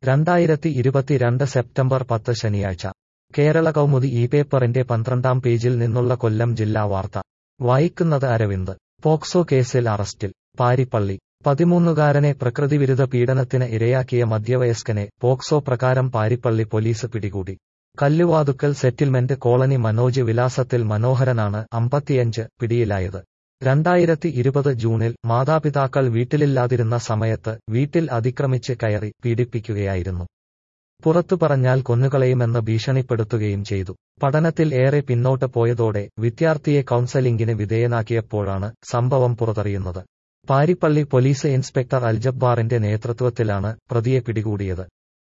രണ്ടായിരത്തി ഇരുപത്തിരണ്ട് സെപ്റ്റംബർ പത്ത് ശനിയാഴ്ച കേരള കൗമുദി ഈ പേപ്പറിന്റെ പന്ത്രണ്ടാം പേജിൽ നിന്നുള്ള കൊല്ലം ജില്ലാ വാർത്ത വായിക്കുന്നത് അരവിന്ദ് പോക്സോ കേസിൽ അറസ്റ്റിൽ പാരിപ്പള്ളി പതിമൂന്നുകാരനെ പ്രകൃതിവിരുദ്ധ പീഡനത്തിന് ഇരയാക്കിയ മധ്യവയസ്കനെ പോക്സോ പ്രകാരം പാരിപ്പള്ളി പോലീസ് പിടികൂടി കല്ലുവാതുക്കൽ സെറ്റിൽമെന്റ് കോളനി മനോജ് വിലാസത്തിൽ മനോഹരനാണ് അമ്പത്തിയഞ്ച് പിടിയിലായത് രണ്ടായിരത്തി ഇരുപത് ജൂണിൽ മാതാപിതാക്കൾ വീട്ടിലില്ലാതിരുന്ന സമയത്ത് വീട്ടിൽ അതിക്രമിച്ച് കയറി പീഡിപ്പിക്കുകയായിരുന്നു പുറത്തു പറഞ്ഞാൽ കൊന്നുകളയുമെന്ന് ഭീഷണിപ്പെടുത്തുകയും ചെയ്തു പഠനത്തിൽ ഏറെ പിന്നോട്ട് പോയതോടെ വിദ്യാർത്ഥിയെ കൗൺസലിംഗിന് വിധേയനാക്കിയപ്പോഴാണ് സംഭവം പുറത്തറിയുന്നത് പാരിപ്പള്ളി പോലീസ് ഇൻസ്പെക്ടർ അൽജബ്ബാറിന്റെ നേതൃത്വത്തിലാണ് പ്രതിയെ പിടികൂടിയത്